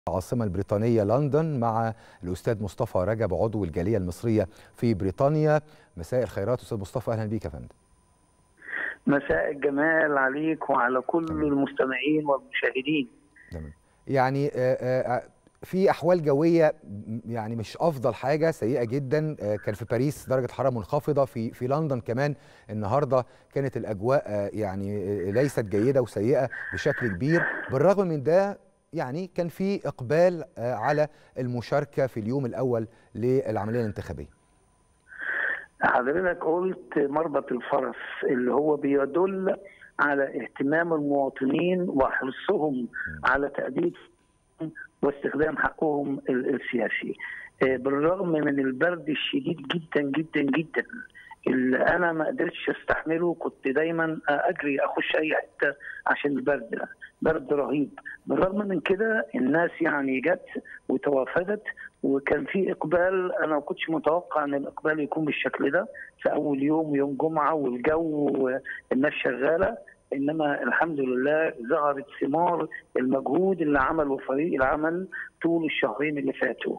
العاصمة البريطانية لندن مع الأستاذ مصطفى رجب عضو الجالية المصرية في بريطانيا مساء الخيرات أستاذ مصطفى أهلا بيك يا فندم مساء الجمال عليك وعلى كل المستمعين والمشاهدين تمام يعني آه، آه، في أحوال جوية يعني مش أفضل حاجة سيئة جدا آه، كان في باريس درجة حرارة منخفضة في في لندن كمان النهاردة كانت الأجواء يعني ليست جيدة وسيئة بشكل كبير بالرغم من ده يعني كان في إقبال على المشاركة في اليوم الأول للعملية الانتخابية حضرتك قلت مربط الفرس اللي هو بيدل على اهتمام المواطنين وحرصهم على تأدية واستخدام حقهم السياسي بالرغم من البرد الشديد جدا جدا جدا اللي انا ما قدرتش استحمله كنت دايما اجري اخش اي حته عشان البرد ده برد رهيب بالرغم من كده الناس يعني جت وتوافدت وكان في اقبال انا ما كنتش متوقع ان الاقبال يكون بالشكل ده في اول يوم يوم جمعه والجو والناس شغاله انما الحمد لله ظهرت ثمار المجهود اللي عمله فريق العمل طول الشهرين اللي فاتوا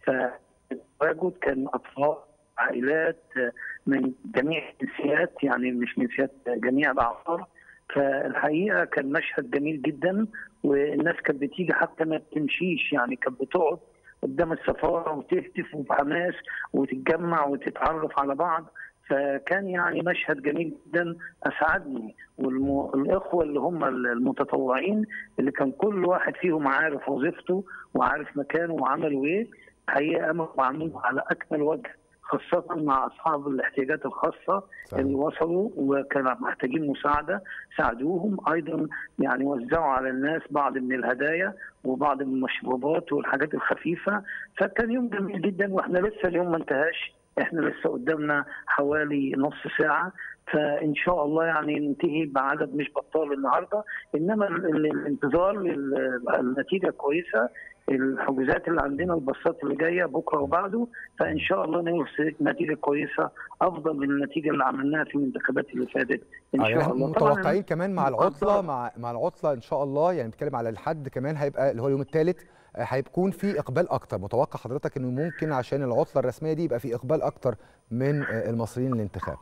فالتواجد كان اطفال عائلات من جميع الجنسيات يعني مش من جنسيات جميع الاعمار فالحقيقه كان مشهد جميل جدا والناس كانت بتيجي حتى ما بتمشيش يعني كانت بتقعد قدام السفاره وتهتف وبحماس وتتجمع وتتعرف على بعض فكان يعني مشهد جميل جدا اسعدني والاخوه اللي هم المتطوعين اللي كان كل واحد فيهم عارف وظيفته وعارف مكانه وعملوا ايه الحقيقه قاموا عاملين على اكمل وجه خاصة مع أصحاب الاحتياجات الخاصة صحيح. اللي وصلوا وكانوا محتاجين مساعدة ساعدوهم أيضا يعني وزعوا على الناس بعض من الهدايا وبعض من المشروبات والحاجات الخفيفة فكان يوم جميل جدا وإحنا لسه اليوم ما انتهاش احنا لسه قدامنا حوالي نص ساعه فان شاء الله يعني ننتهي بعدد مش بطال النهارده انما الانتظار النتيجه كويسه الحجوزات اللي عندنا الباصات اللي جايه بكره وبعده فان شاء الله نوصل نتيجه كويسه افضل من النتيجه اللي عملناها في الانتخابات اللي فاتت ان آه شاء يعني الله متوقعين كمان مع العطله مع مع العطله ان شاء الله يعني بنتكلم على الحد كمان هيبقى اللي هو اليوم الثالث هيكون في اقبال اكتر متوقع حضرتك انه ممكن عشان العطله الرسميه دي يبقى في اقبال اكتر من المصريين للانتخاب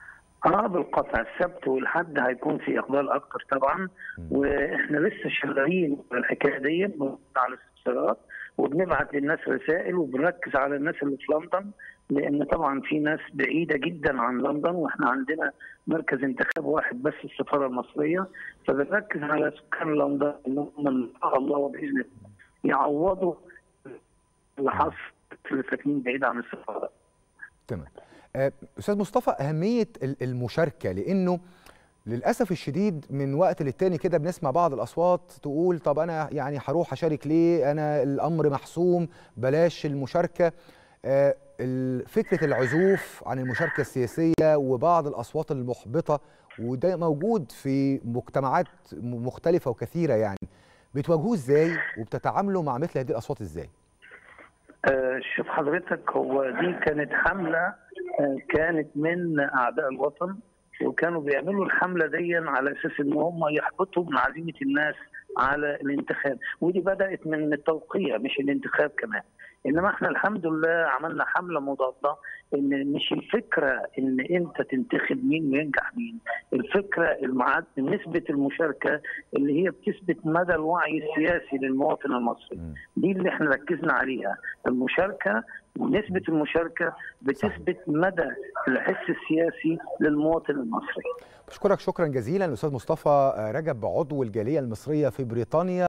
اه بالقطع السبت والحد هيكون في اقبال اكتر طبعا واحنا لسه شغالين الحكايه دي على الاستفسارات وبنبعت للناس رسائل وبنركز على الناس اللي في لندن لان طبعا في ناس بعيده جدا عن لندن واحنا عندنا مركز انتخاب واحد بس السفاره المصريه فبنركز على سكان لندن ان هم ان شاء الله وباذن الله يعوضوا اللي حصل اللي ساكنين بعيد عن السفاره. تمام. استاذ مصطفى اهميه المشاركه لانه للاسف الشديد من وقت للتاني كده بنسمع بعض الاصوات تقول طب انا يعني هروح اشارك ليه انا الامر محسوم بلاش المشاركه فكره العزوف عن المشاركه السياسيه وبعض الاصوات المحبطه وده موجود في مجتمعات مختلفه وكثيره يعني بتواجهوه ازاي وبتتعاملوا مع مثل هذه الاصوات ازاي؟ آه شوف حضرتك هو دي كانت حمله آه كانت من اعداء الوطن وكانوا بيعملوا الحمله دي على اساس ان هم يحبطوا من عزيمه الناس على الانتخاب ودي بدات من التوقيع مش الانتخاب كمان انما احنا الحمد لله عملنا حمله مضاده ان مش الفكره ان انت تنتخب مين وينجح مين الفكره المعاد نسبه المشاركه اللي هي بتثبت مدى الوعي السياسي للمواطن المصري دي اللي احنا ركزنا عليها المشاركه ونسبه المشاركه بتثبت مدى الحس السياسي للمواطن المصري بشكرك شكرا جزيلا الاستاذ مصطفى رجب عضو الجاليه المصريه في بريطانيا